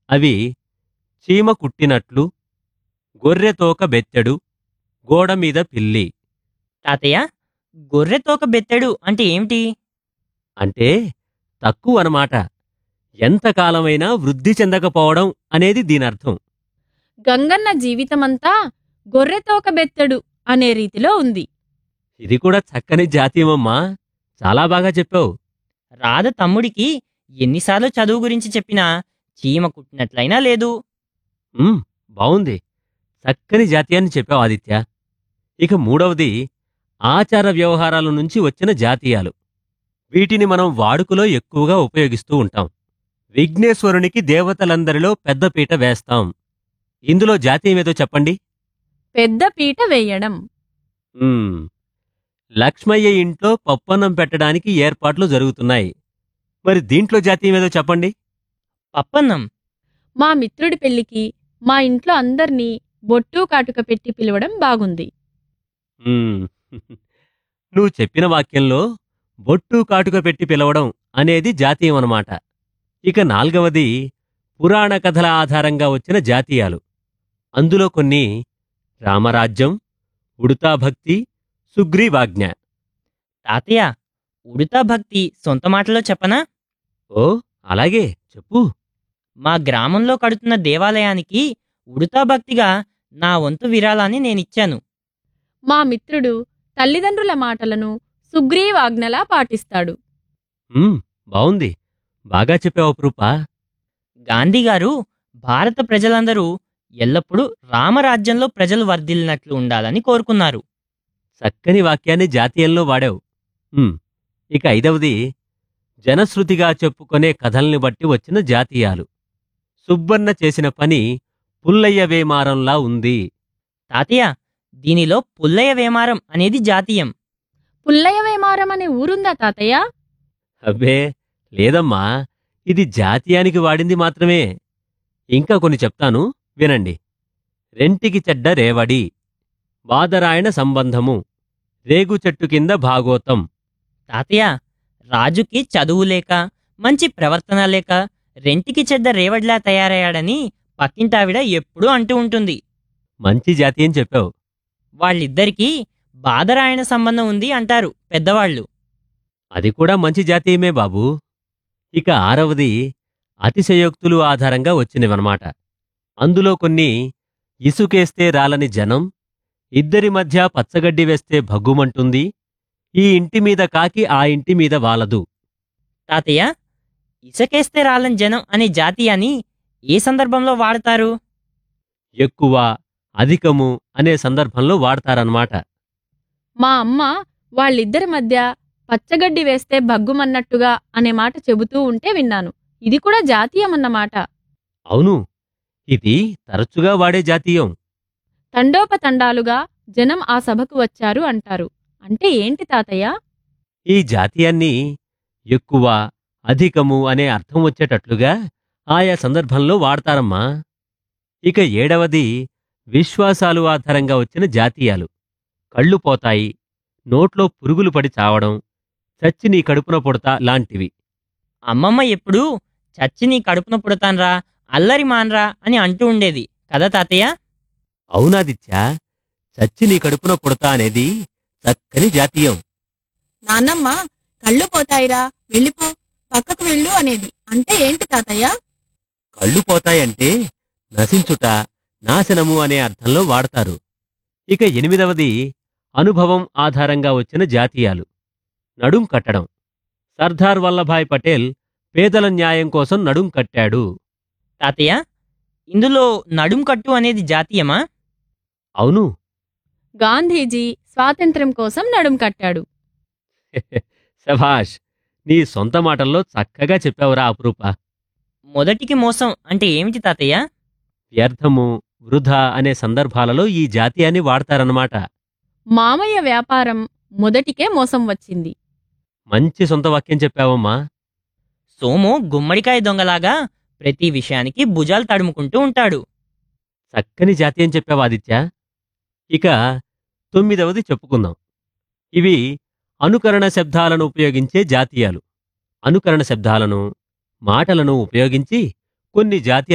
అవి చీమ కుట్టినట్లు గొర్రెతోక బెత్తెడు గోడ మీద పిల్లి తాతయ్య గొర్రె తోక బెత్తెడు అంటే ఏమిటి అంటే తక్కువ అనమాట ఎంతకాలమైనా వృద్ధి చెందకపోవడం అనేది దీనర్థం గంగన్న జీవితమంతా గొర్రెతోక బెత్తడు అనే రీతిలో ఉంది ఇది కూడా చక్కని జాతీయమమ్మా చాలా బాగా చెప్పావు రాధ తమ్ముడికి ఎన్నిసార్లు చదువు గురించి చెప్పినా చీమ కుట్టినట్లయినా లేదు ఉమ్, బావుంది చక్కని జాతీయాన్ని చెప్పావు ఆదిత్య ఇక మూడవది ఆచార వ్యవహారాల నుంచి వచ్చిన జాతీయాలు వీటిని మనం వాడుకలో ఎక్కువగా ఉపయోగిస్తూ ఉంటాం విఘ్నేశ్వరునికి దేవతలందరిలో పెద్దపీట వేస్తాం ఇందులో జాతీయం ఏదో చెప్పండి పెద్ద పీట వేయడం ఉమ్, లక్ష్మయ్య ఇంట్లో పప్పన్నం పెట్టడానికి ఏర్పాట్లు జరుగుతున్నాయి మరి దీంట్లో జాతీయం ఏదో చెప్పండి పప్పన్నం మా మిత్రుడి పెళ్లికి మా ఇంట్లో అందర్నీ బొట్టు కాటుక పెట్టి పిలవడం బాగుంది ఉమ్, నువ్వు చెప్పిన వాక్యంలో బొట్టు కాటుక పెట్టి పిలవడం అనేది జాతీయం అన్నమాట ఇక నాల్గవది పురాణ కథల ఆధారంగా వచ్చిన జాతీయాలు అందులో కొన్ని రామరాజ్యం ఉడుతా భక్తి సుగ్రీవాజ్ఞ తాతయ్య ఉడుతా భక్తి సొంత మాటలో చెప్పనా ఓ అలాగే చెప్పు మా గ్రామంలో కడుతున్న దేవాలయానికి ఉడుతా భక్తిగా నా వంతు విరాళాన్ని నేనిచ్చాను మా మిత్రుడు తల్లిదండ్రుల మాటలను సుగ్రీవాజ్ఞలా పాటిస్తాడు ఉమ్, బావుంది బాగా చెప్పావు అప్రూపా గాంధీగారు భారత ప్రజలందరూ ఎల్లప్పుడూ రామరాజ్యంలో ప్రజలు వర్ధిల్లినట్లు ఉండాలని కోరుకున్నారు చక్కని వాక్యాన్ని జాతీయంలో వాడావు ఉమ్, ఇక ఐదవది జనశ్రుతిగా చెప్పుకొనే కథల్ని బట్టి వచ్చిన జాతీయాలు సుబ్బన్న చేసిన పని పుల్లయ్య వేమారంలా ఉంది తాతయ్య దీనిలో పుల్లయ్య వేమారం అనేది జాతీయం పుల్లయ్య వేమారం అనే ఊరుందా తాతయ్య అబ్బే లేదమ్మా ఇది జాతీయానికి వాడింది మాత్రమే ఇంకా కొన్ని చెప్తాను వినండి రెంటికి చెడ్డ రేవడి బాదరాయణ సంబంధము రేగు చెట్టు కింద భాగోతం తాతయ్య రాజుకి చదువు లేక మంచి ప్రవర్తన లేక రెంటికి చెడ్డ రేవడిలా తయారయ్యాడని పక్కింటావిడ ఎప్పుడూ అంటూ ఉంటుంది మంచి జాతీయం చెప్పావు వాళ్ళిద్దరికీ బాధరాయణ సంబంధం ఉంది అంటారు పెద్దవాళ్ళు అది కూడా మంచి జాతీయమే బాబూ ఇక ఆరవది అతిశయోక్తులు ఆధారంగా వచ్చినవన్నమాట అందులో కొన్ని ఇసుకేస్తే రాలని జనం ఇద్దరి మధ్య పచ్చగడ్డి వేస్తే భగ్గుమంటుంది ఈ ఇంటి మీద కాకి ఆ ఇంటి మీద వాలదు తాతయ్య ఇసకేస్తే రాలని జనం అనే జాతీయాన్ని ఏ సందర్భంలో వాడతారు ఎక్కువ అధికము అనే సందర్భంలో వాడతారన్నమాట మా అమ్మ వాళ్ళిద్దరి మధ్య పచ్చగడ్డి వేస్తే భగ్గుమన్నట్టుగా అనే మాట చెబుతూ ఉంటే విన్నాను ఇది కూడా జాతీయమన్నమాట అవును ఇది తరచుగా వాడే జాతీయం తండోపతండాలుగా జనం ఆ సభకు వచ్చారు అంటారు అంటే ఏంటి తాతయ్య ఈ జాతీయాన్ని ఎక్కువ అధికము అనే అర్థం వచ్చేటట్లుగా ఆయా సందర్భంలో వాడతారమ్మా ఇక ఏడవది విశ్వాసాలు ఆధారంగా వచ్చిన జాతీయాలు కళ్ళు పోతాయి నోట్లో పురుగులు పడి చావడం చచ్చి నీ కడుపున పుడతా లాంటివి అమ్మమ్మ ఎప్పుడూ చచ్చి నీ కడుపున పుడతాన్రా అల్లరి మాన్రా అని అంటూ ఉండేది కదా తాతయ్య అవునాదిత్యా చచ్చి నీ కడుపున పుడతా అనేది చక్కని జాతీయం నాన్నమ్మ కళ్ళు పోతాయిరా వెళ్ళిపో పక్కకు వెళ్ళు అనేది అంటే ఏంటి తాతయ్య కళ్ళు పోతాయంటే నశించుట నాశనము అనే అర్థంలో వాడతారు ఇక ఎనిమిదవది అనుభవం ఆధారంగా వచ్చిన జాతీయాలు నడుం కట్టడం సర్దార్ వల్లభాయ్ పటేల్ పేదల న్యాయం కోసం నడుం కట్టాడు తాతయ్య ఇందులో నడుం కట్టు అనేది జాతీయమా అవును గాంధీజీ స్వాతంత్ర్యం కోసం నడుం కట్టాడు శభాష్ నీ సొంత మాటల్లో చక్కగా చెప్పావురా అపురూప మొదటికి మోసం అంటే ఏమిటి తాతయ్య వ్యర్థము వృధా అనే సందర్భాలలో ఈ జాతీయాన్ని వాడతారన్నమాట మామయ్య వ్యాపారం మొదటికే మోసం వచ్చింది మంచి సొంత వాక్యం చెప్పావమ్మా సోము గుమ్మడికాయ దొంగలాగా ప్రతి విషయానికి భుజాలు తడుముకుంటూ ఉంటాడు చక్కని జాతీయం చెప్పావు ఆదిత్య ఇక తొమ్మిదవది చెప్పుకుందాం ఇవి అనుకరణ శబ్దాలను ఉపయోగించే జాతీయాలు అనుకరణ శబ్దాలను మాటలను ఉపయోగించి కొన్ని జాతీయ